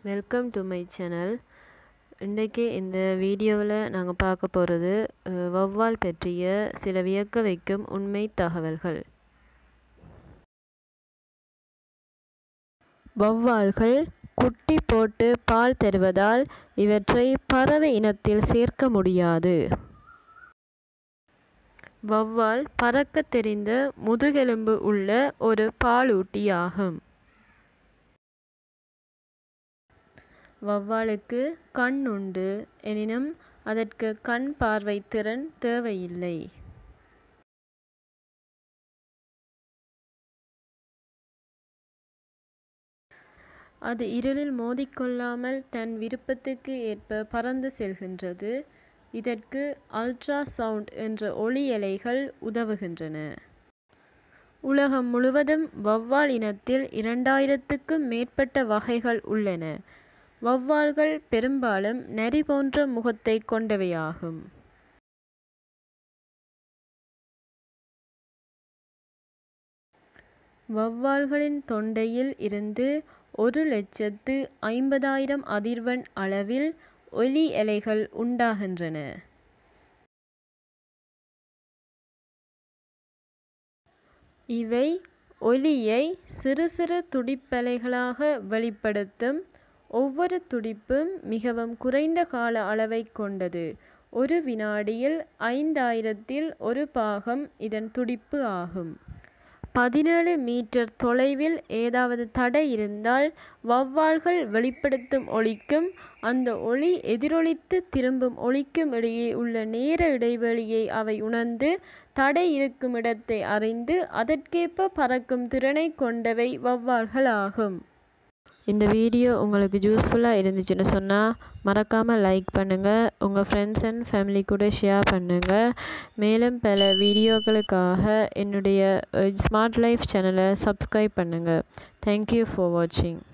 welcome to my channel இன்றைக்கி இந்த வீடியோவில் நாங்கள் பார்க்க போகிறது வௌவால் பற்றிய சில வியக்க வைக்கும் உண்மை தகவல்கள் வௌவால்கள் குட்டி போட்டு பால் தருவதால் இவற்றை பறவை இனத்தில் சேர்க்க முடியாது வௌவால் பறக்க தெரிந்த முதுகெலும்பு உள்ள ஒரு பாலூட்டியாகும் வௌவாலுக்கு கண் உண்டு எனினும் அதற்கு கண் பார்வை திறன் தேவையில்லை அது இருளில் மோதிக்கொள்ளாமல் தன் விருப்பத்துக்கு ஏற்ப பறந்து செல்கின்றது இதற்கு அல்ட்ரா சவுண்ட் என்ற ஒளி அலைகள் உதவுகின்றன உலகம் முழுவதும் வௌவால் இனத்தில் இரண்டாயிரத்துக்கும் மேற்பட்ட வகைகள் உள்ளன வௌவால்கள் பெரும்பாலும் நரி போன்ற முகத்தை கொண்டவையாகும் வௌவால்களின் தொண்டையில் இருந்து ஒரு லட்சத்து ஐம்பதாயிரம் அதிர்வெண் அளவில் ஒலி அலைகள் உண்டாகின்றன இவை ஒலியை சிறு சிறு துடிப்பலைகளாக வெளிப்படுத்தும் ஒவ்வொரு துடிப்பும் மிகவும் குறைந்த கால அளவை கொண்டது ஒரு வினாடியில் ஐந்தாயிரத்தில் ஒரு பாகம் இதன் துடிப்பு ஆகும் பதினேழு மீட்டர் தொலைவில் ஏதாவது தடை இருந்தால் வௌவால்கள் வெளிப்படுத்தும் ஒலிக்கும் அந்த ஒலி எதிரொலித்து திரும்பும் ஒலிக்கும் இடையே உள்ள நேர இடைவெளியை அவை உணர்ந்து தடை இருக்கும் இடத்தை அறிந்து அதற்கேற்ப பறக்கும் திறனை கொண்டவை வௌவால்கள் ஆகும் இந்த வீடியோ உங்களுக்கு யூஸ்ஃபுல்லாக இருந்துச்சுன்னு சொன்னால் மறக்காமல் லைக் பண்ணுங்கள் உங்கள் ஃப்ரெண்ட்ஸ் அண்ட் ஃபேமிலி கூட ஷேர் பண்ணுங்கள் மேலும் பல வீடியோக்களுக்காக என்னுடைய ஸ்மார்ட் லைஃப் சேனலை சப்ஸ்கிரைப் பண்ணுங்கள் தேங்க்யூ ஃபார் வாட்சிங்